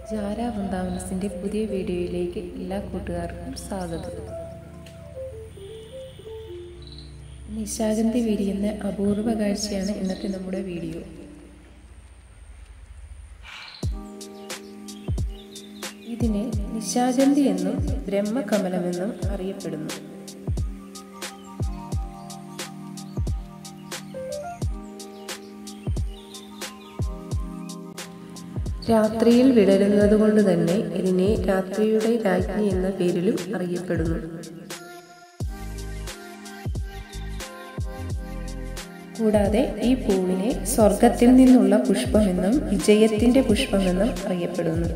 ജാര വൃന്ദാവനസിൻ്റെ പുതിയ വീഡിയോയിലേക്ക് എല്ലാ കൂട്ടുകാർക്കും സ്വാഗതം നിശാഗന്ധി വിരിയുന്ന അപൂർവ കാഴ്ചയാണ് ഇന്നത്തെ നമ്മുടെ വീഡിയോ ഇതിനെ നിശാഗന്ധി എന്നും ബ്രഹ്മകമലമെന്നും അറിയപ്പെടുന്നു രാത്രിയിൽ വിടരുന്നത് കൊണ്ട് തന്നെ ഇതിനെ രാത്രിയുടെ രാജ്ഞി എന്ന പേരിലും അറിയപ്പെടുന്നു കൂടാതെ ഈ പൂവിനെ സ്വർഗത്തിൽ നിന്നുള്ള പുഷ്പമെന്നും വിജയത്തിന്റെ പുഷ്പമെന്നും അറിയപ്പെടുന്നു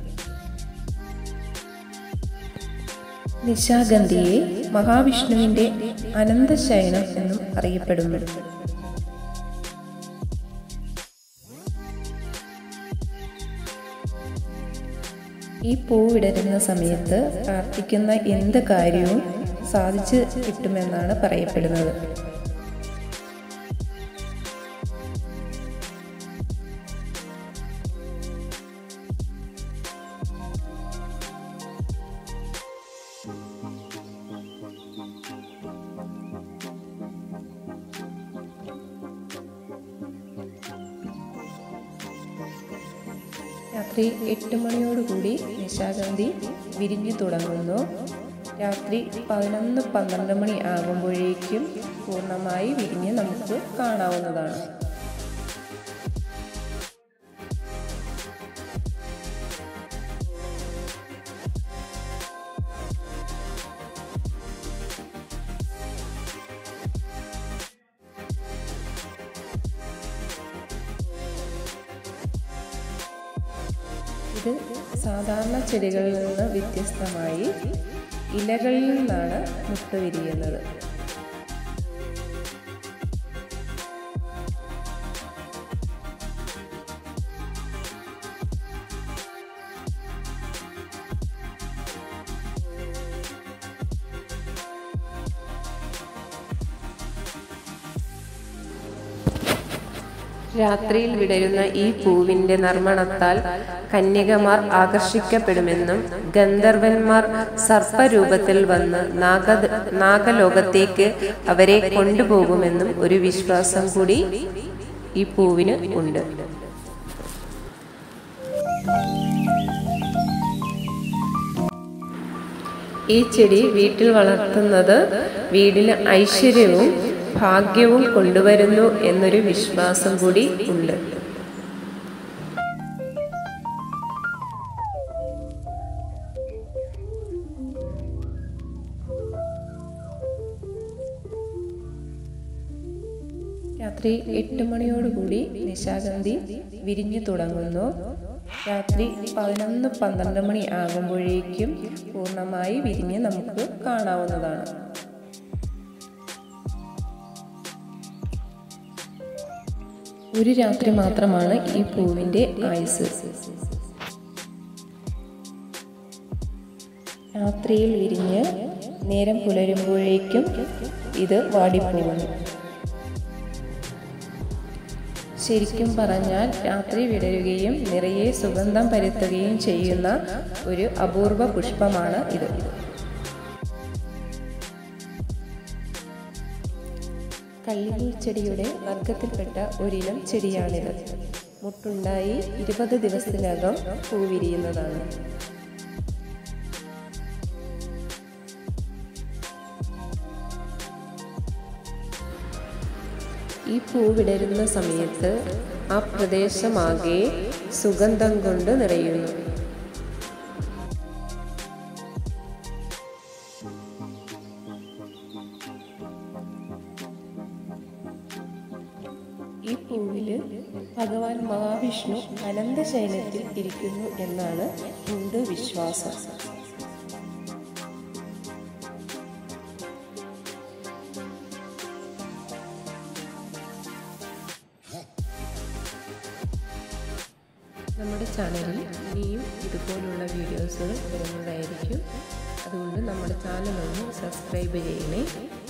നിശാഗന്ധിയെ മഹാവിഷ്ണുവിന്റെ അനന്തശയനം എന്നും അറിയപ്പെടുന്നു ഈ പൂ വിടരുന്ന സമയത്ത് പ്രാർത്ഥിക്കുന്ന എന്ത് കാര്യവും സാധിച്ചു കിട്ടുമെന്നാണ് പറയപ്പെടുന്നത് രാത്രി എട്ട് മണിയോടുകൂടി നിശാഗന്ധി വിരിഞ്ഞു തുടങ്ങുന്നു രാത്രി പതിനൊന്ന് പന്ത്രണ്ട് മണി ആകുമ്പോഴേക്കും പൂർണ്ണമായി വിരിഞ്ഞ് നമുക്ക് കാണാവുന്നതാണ് ഇത് സാധാരണ ചെടികളിൽ നിന്ന് വ്യത്യസ്തമായി ഇലകളിൽ നിന്നാണ് മുട്ട വിരിയുന്നത് രാത്രിയിൽ വിടരുന്ന ഈ പൂവിന്റെ നർമ്മണത്താൽ കന്യകമാർ ആകർഷിക്കപ്പെടുമെന്നും ഗന്ധർവന്മാർ സർപ്പരൂപത്തിൽ വന്ന് നാഗ നാഗലോകത്തേക്ക് അവരെ കൊണ്ടുപോകുമെന്നും ഒരു വിശ്വാസം കൂടി ഈ പൂവിന് ഉണ്ട് ഈ ചെടി വീട്ടിൽ വളർത്തുന്നത് വീടിന് ഐശ്വര്യവും ഭാഗ്യവും കൊണ്ടുവരുന്നു എന്നൊരു വിശ്വാസം കൂടി ഉണ്ട് രാത്രി എട്ട് മണിയോടുകൂടി നിശാഗന്ധി വിരിഞ്ഞു തുടങ്ങുന്നു രാത്രി പതിനൊന്ന് പന്ത്രണ്ട് മണി ആകുമ്പോഴേക്കും പൂർണ്ണമായി വിരിഞ്ഞ് നമുക്ക് കാണാവുന്നതാണ് ഒരു രാത്രി മാത്രമാണ് ഈ പൂവിൻ്റെ ആയുസ് രാത്രിയിൽ വിരിഞ്ഞ് നേരം പുലരുമ്പോഴേക്കും ഇത് വാടിപ്പോകുന്നു ശരിക്കും പറഞ്ഞാൽ രാത്രി വിടരുകയും നിറയെ സുഗന്ധം പരത്തുകയും ചെയ്യുന്ന ഒരു അപൂർവ പുഷ്പമാണ് ഇത് കള്ളിമീ ചെടിയുടെ വർഗത്തിൽപ്പെട്ട ഒരിനം ചെടിയാണിത് മുട്ടുണ്ടായി ഇരുപത് ദിവസത്തിനകം പൂവിരിയുന്നതാണ് ഈ പൂ വിടരുന്ന സമയത്ത് ആ പ്രദേശമാകെ സുഗന്ധം കൊണ്ട് നിറയുന്നു ഈ പൂവില് ഭഗവാൻ മഹാവിഷ്ണു അനന്തശയനത്തിൽ ഇരിക്കുന്നു എന്നാണ് ഹിന്ദു വിശ്വാസം നമ്മുടെ ചാനലിൽ ഇനിയും ഇതുപോലുള്ള വീഡിയോസുകൾ വരുന്നതായിരിക്കും അതുകൊണ്ട് നമ്മുടെ ചാനൽ ഒന്ന് സബ്സ്ക്രൈബ് ചെയ്യണേ